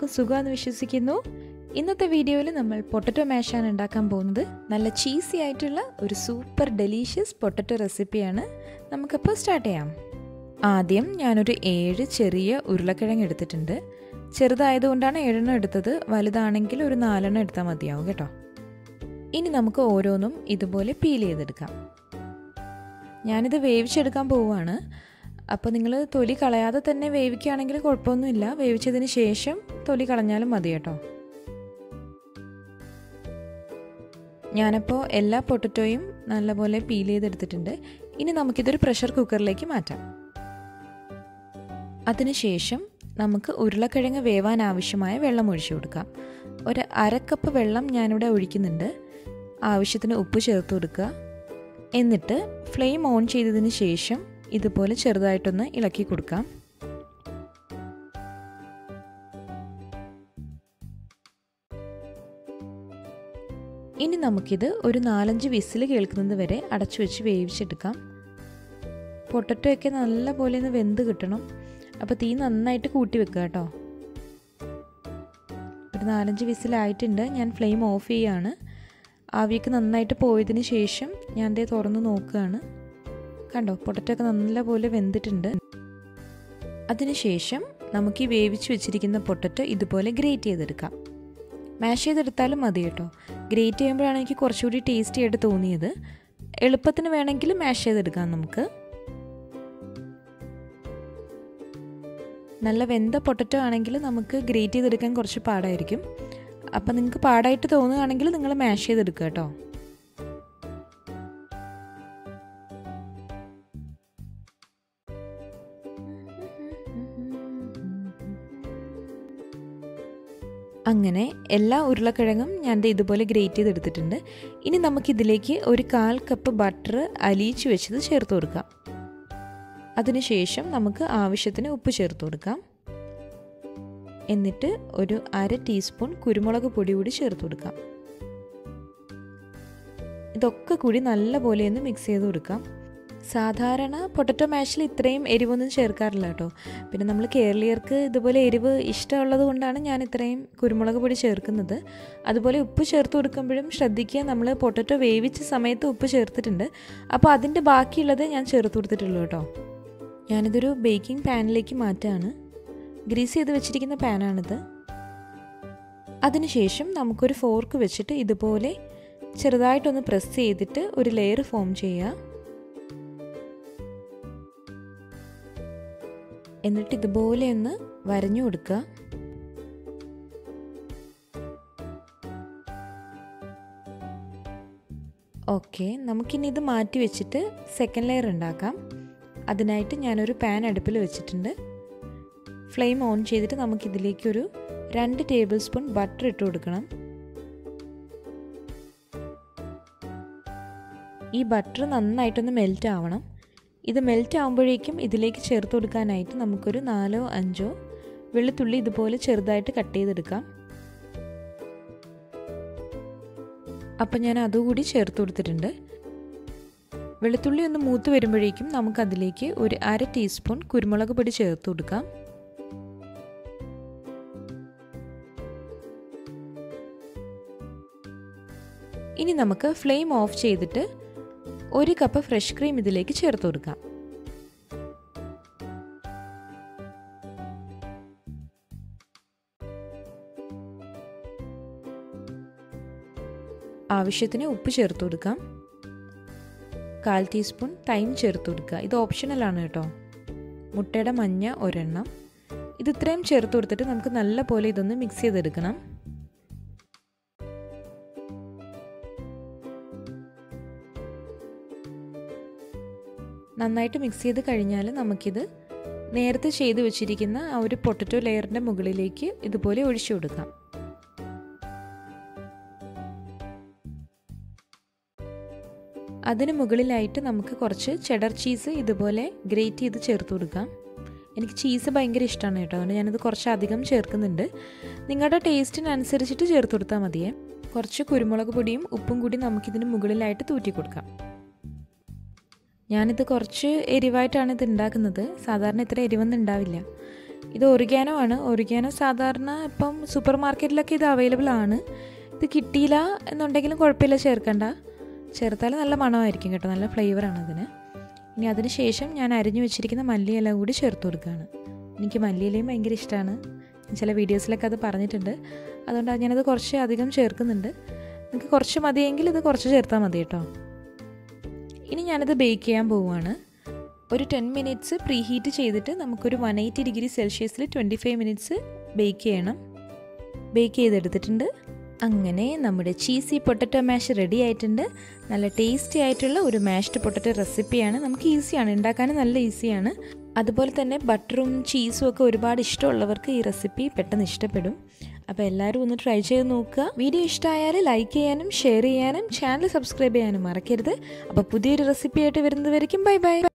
എല്ലാവർക്കും സുഖമാണെന്ന് വിശ്വസിക്കുന്നു ഇന്നത്തെ വീഡിയോയിൽ നമ്മൾ പൊട്ടറ്റോ മാഷാണ് ഉണ്ടാക്കാൻ പോകുന്നത് നല്ല ചീസി ആയിട്ടുള്ള ഒരു സൂപ്പർ ഡെലീഷ്യസ് പൊട്ടറ്റോ റെസിപ്പിയാണ് നമുക്കപ്പോൾ സ്റ്റാർട്ട് ചെയ്യാം ആദ്യം ഞാനൊരു ഏഴ് ചെറിയ ഉരുളക്കിഴങ്ങ് എടുത്തിട്ടുണ്ട് ചെറുതായതുകൊണ്ടാണ് ഏഴെണ്ണം എടുത്തത് വലുതാണെങ്കിൽ ഒരു നാലെണ്ണം എടുത്താൽ മതിയാവും കേട്ടോ ഇനി നമുക്ക് ഓരോന്നും ഇതുപോലെ പീൽ ചെയ്തെടുക്കാം ഞാനിത് വേവിച്ചെടുക്കാൻ പോവുകയാണ് അപ്പോൾ നിങ്ങൾ തൊലി കളയാതെ തന്നെ വേവിക്കുകയാണെങ്കിൽ കുഴപ്പമൊന്നുമില്ല വേവിച്ചതിന് ശേഷം തൊലി കളഞ്ഞാലും മതി കേട്ടോ ഞാനപ്പോൾ എല്ലാ പൊട്ടറ്റോയും നല്ലപോലെ പീൽ ചെയ്തെടുത്തിട്ടുണ്ട് ഇനി നമുക്കിതൊരു പ്രഷർ കുക്കറിലേക്ക് മാറ്റാം അതിനുശേഷം നമുക്ക് ഉരുളക്കിഴങ്ങ് വേവാൻ ആവശ്യമായ വെള്ളം ഒഴിച്ചു കൊടുക്കാം ഒരു അരക്കപ്പ് വെള്ളം ഞാനിവിടെ ഒഴിക്കുന്നുണ്ട് ആവശ്യത്തിന് ഉപ്പ് ചേർത്ത് കൊടുക്കുക എന്നിട്ട് ഫ്ലെയിം ഓൺ ചെയ്തതിന് ശേഷം ഇതുപോലെ ചെറുതായിട്ടൊന്ന് ഇളക്കി കൊടുക്കാം ഇനി നമുക്കിത് ഒരു നാലഞ്ച് വിസിൽ കേൾക്കുന്നത് വരെ അടച്ചു വെച്ച് വേവിച്ചെടുക്കാം പൊട്ടറ്റോ ഒക്കെ നല്ല പോലെ ഒന്ന് വെന്ത് കിട്ടണം അപ്പോൾ തീ നന്നായിട്ട് കൂട്ടി വെക്കുക കേട്ടോ ഒരു നാലഞ്ച് വിസിലായിട്ടുണ്ട് ഞാൻ ഫ്ലെയിം ഓഫ് ചെയ്യുകയാണ് ആവിയൊക്കെ നന്നായിട്ട് പോയതിന് ശേഷം ഞാൻ ദേ തുറന്ന് നോക്കുകയാണ് കണ്ടോ പൊട്ടറ്റോ ഒക്കെ നല്ലപോലെ വെന്തിട്ടുണ്ട് അതിനുശേഷം നമുക്ക് ഈ വേവിച്ച് വെച്ചിരിക്കുന്ന പൊട്ടറ്റോ ഇതുപോലെ ഗ്രേറ്റ് ചെയ്തെടുക്കാം മാഷ് ചെയ്തെടുത്താലും മതി കേട്ടോ ഗ്രേറ്റ് ചെയ്യുമ്പോഴാണ് എനിക്ക് കുറച്ചുകൂടി ടേസ്റ്റി ആയിട്ട് തോന്നിയത് എളുപ്പത്തിന് വേണമെങ്കിൽ മാഷ് ചെയ്തെടുക്കാം നമുക്ക് നല്ല വെന്ത പൊട്ടറ്റോ ആണെങ്കിൽ നമുക്ക് ഗ്രേറ്റ് ചെയ്തെടുക്കാൻ കുറച്ച് പാടായിരിക്കും അപ്പം നിങ്ങൾക്ക് പാടായിട്ട് തോന്നുകയാണെങ്കിൽ നിങ്ങൾ മാഷ് ചെയ്തെടുക്കുക കേട്ടോ അങ്ങനെ എല്ലാ ഉരുളക്കിഴങ്ങും ഞാൻ ഇതുപോലെ ഗ്രേറ്റ് ചെയ്തെടുത്തിട്ടുണ്ട് ഇനി നമുക്കിതിലേക്ക് ഒരു കാൽ കപ്പ് ബട്ടർ അലിയിച്ച് വെച്ചത് ചേർത്ത് കൊടുക്കാം അതിനുശേഷം നമുക്ക് ആവശ്യത്തിന് ഉപ്പ് ചേർത്ത് കൊടുക്കാം എന്നിട്ട് ഒരു അര ടീസ്പൂൺ കുരുമുളക് പൊടി കൂടി ചേർത്ത് കൊടുക്കാം ഇതൊക്കെ കൂടി നല്ലപോലെ ഒന്ന് മിക്സ് ചെയ്ത് കൊടുക്കാം സാധാരണ പൊട്ടറ്റോ മാഷിൽ ഇത്രയും എരിവൊന്നും ചേർക്കാറില്ല കേട്ടോ പിന്നെ നമ്മൾ കേരളീയർക്ക് ഇതുപോലെ എരിവ് ഇഷ്ടമുള്ളത് കൊണ്ടാണ് ഞാൻ ഇത്രയും കുരുമുളക് പൊടി ചേർക്കുന്നത് അതുപോലെ ഉപ്പ് ചേർത്ത് കൊടുക്കുമ്പോഴും ശ്രദ്ധിക്കുക നമ്മൾ പൊട്ടറ്റോ വേവിച്ച സമയത്ത് ഉപ്പ് ചേർത്തിട്ടുണ്ട് അപ്പോൾ അതിൻ്റെ ബാക്കിയുള്ളത് ഞാൻ ചേർത്ത് കൊടുത്തിട്ടുള്ളൂ കേട്ടോ ഞാനിതൊരു ബേക്കിംഗ് പാനിലേക്ക് മാറ്റാണ് ഗ്രീസ് ചെയ്ത് വെച്ചിരിക്കുന്ന പാനാണിത് അതിനുശേഷം നമുക്കൊരു ഫോർക്ക് വെച്ചിട്ട് ഇതുപോലെ ചെറുതായിട്ടൊന്ന് പ്രസ് ചെയ്തിട്ട് ഒരു ലെയർ ഫോം ചെയ്യുക എന്നിട്ട് ഇതുപോലെ ഒന്ന് വരഞ്ഞു കൊടുക്കുക ഓക്കെ നമുക്കിനി ഇത് മാറ്റി വെച്ചിട്ട് സെക്കൻഡ് ലെയർ ഉണ്ടാക്കാം അതിനായിട്ട് ഞാനൊരു പാൻ അടുപ്പിൽ വെച്ചിട്ടുണ്ട് ഫ്ലെയിം ഓൺ ചെയ്തിട്ട് നമുക്കിതിലേക്കൊരു രണ്ട് ടേബിൾ സ്പൂൺ ബട്ടർ ഇട്ട് കൊടുക്കണം ഈ ബട്ടർ നന്നായിട്ടൊന്ന് മെൽറ്റ് ആവണം ഇത് മെൽറ്റ് ആകുമ്പോഴേക്കും ഇതിലേക്ക് ചേർത്ത് കൊടുക്കാനായിട്ട് നമുക്കൊരു നാലോ അഞ്ചോ വെളുത്തുള്ളി ഇതുപോലെ ചെറുതായിട്ട് കട്ട് ചെയ്തെടുക്കാം അപ്പം ഞാൻ അതുകൂടി ചേർത്ത് കൊടുത്തിട്ടുണ്ട് വെളുത്തുള്ളി ഒന്ന് മൂത്ത് വരുമ്പോഴേക്കും നമുക്കതിലേക്ക് ഒരു അര ടീസ്പൂൺ കുരുമുളക് പൊടി ചേർത്ത് കൊടുക്കാം ഇനി നമുക്ക് ഫ്ലെയിം ഓഫ് ചെയ്തിട്ട് ഒരു കപ്പ് ഫ്രഷ് ക്രീം ഇതിലേക്ക് ചേർത്ത് കൊടുക്കാം ആവശ്യത്തിന് ഉപ്പ് ചേർത്ത് കൊടുക്കാം കാൽ ടീസ്പൂൺ തൈം ചേർത്ത് കൊടുക്കുക ഇത് ഓപ്ഷണലാണ് കേട്ടോ മുട്ടയുടെ മഞ്ഞ ഒരെണ്ണം ഇത് ഇത്രയും ചേർത്ത് കൊടുത്തിട്ട് നമുക്ക് നല്ല പോലെ ഇതൊന്ന് മിക്സ് ചെയ്തെടുക്കണം നന്നായിട്ട് മിക്സ് ചെയ്ത് കഴിഞ്ഞാൽ നമുക്കിത് നേരത്തെ ചെയ്ത് വെച്ചിരിക്കുന്ന ആ ഒരു പൊട്ടറ്റോ ലെയറിൻ്റെ മുകളിലേക്ക് ഇതുപോലെ ഒഴിച്ചു കൊടുക്കാം അതിന് മുകളിലായിട്ട് നമുക്ക് കുറച്ച് ചെഡർ ചീസ് ഇതുപോലെ ഗ്രേറ്റ് ചെയ്ത് ചേർത്ത് കൊടുക്കാം എനിക്ക് ചീസ് ഭയങ്കര ഇഷ്ടമാണ് കേട്ടോ അതുകൊണ്ട് ഞാനത് കുറച്ച് അധികം ചേർക്കുന്നുണ്ട് നിങ്ങളുടെ ടേസ്റ്റിനനുസരിച്ചിട്ട് ചേർത്ത് കൊടുത്താൽ മതിയേ കുറച്ച് കുരുമുളക് പൊടിയും ഉപ്പും കൂടി നമുക്കിതിന് മുകളിലായിട്ട് തൂറ്റി കൊടുക്കാം ഞാനിത് കുറച്ച് എരിവായിട്ടാണ് ഇത് ഉണ്ടാക്കുന്നത് സാധാരണ ഇത്ര എരിവൊന്നും ഉണ്ടാവില്ല ഇത് ഒറിഗാനോ ആണ് ഒറിഗാനോ സാധാരണ ഇപ്പം സൂപ്പർ മാർക്കറ്റിലൊക്കെ ഇത് അവൈലബിൾ ആണ് ഇത് കിട്ടിയില്ല എന്നുണ്ടെങ്കിലും കുഴപ്പമില്ല ചേർക്കണ്ട ചേർത്താൽ നല്ല മണമായിരിക്കും കേട്ടോ നല്ല ഫ്ലേവറാണ് അതിന് ഇനി അതിന് ശേഷം ഞാൻ അരിഞ്ഞു വെച്ചിരിക്കുന്ന മല്ലിയില കൂടി ചേർത്ത് കൊടുക്കുകയാണ് എനിക്ക് മല്ലിയിലയും ഭയങ്കര ഇഷ്ടമാണ് ചില വീഡിയോസിലൊക്കെ അത് പറഞ്ഞിട്ടുണ്ട് അതുകൊണ്ട് ഞാനത് കുറച്ച് അധികം ചേർക്കുന്നുണ്ട് നിങ്ങൾക്ക് കുറച്ച് മതിയെങ്കിൽ ഇത് കുറച്ച് ചേർത്താൽ മതി കേട്ടോ ഇനി ഞാനത് ബേക്ക് ചെയ്യാൻ പോവുകയാണ് ഒരു ടെൻ മിനിറ്റ്സ് പ്രീ ഹീറ്റ് ചെയ്തിട്ട് നമുക്കൊരു വൺ എയ്റ്റി ഡിഗ്രി സെൽഷ്യസിൽ ട്വൻറ്റി ഫൈവ് മിനിറ്റ്സ് ബേക്ക് ചെയ്യണം ബേക്ക് ചെയ്തെടുത്തിട്ടുണ്ട് അങ്ങനെ നമ്മുടെ ചീസി പൊട്ടറ്റോ മാഷ് റെഡി ആയിട്ടുണ്ട് നല്ല ടേസ്റ്റി ആയിട്ടുള്ള ഒരു മാഷ്ഡ് പൊട്ടറ്റോ റെസിപ്പിയാണ് നമുക്ക് ഈസിയാണ് ഉണ്ടാക്കാനും നല്ല ഈസിയാണ് അതുപോലെ തന്നെ ബട്ടറും ചീസും ഒക്കെ ഒരുപാട് ഇഷ്ടമുള്ളവർക്ക് ഈ റെസിപ്പി പെട്ടെന്ന് ഇഷ്ടപ്പെടും അപ്പോൾ എല്ലാവരും ഒന്ന് ട്രൈ ചെയ്ത് നോക്കുക വീഡിയോ ഇഷ്ടമായാൽ ലൈക്ക് ചെയ്യാനും ഷെയർ ചെയ്യാനും ചാനൽ സബ്സ്ക്രൈബ് ചെയ്യാനും മറക്കരുത് അപ്പോൾ പുതിയൊരു റെസിപ്പി ആയിട്ട് വരുന്നത് വരയ്ക്കും ബൈ ബൈ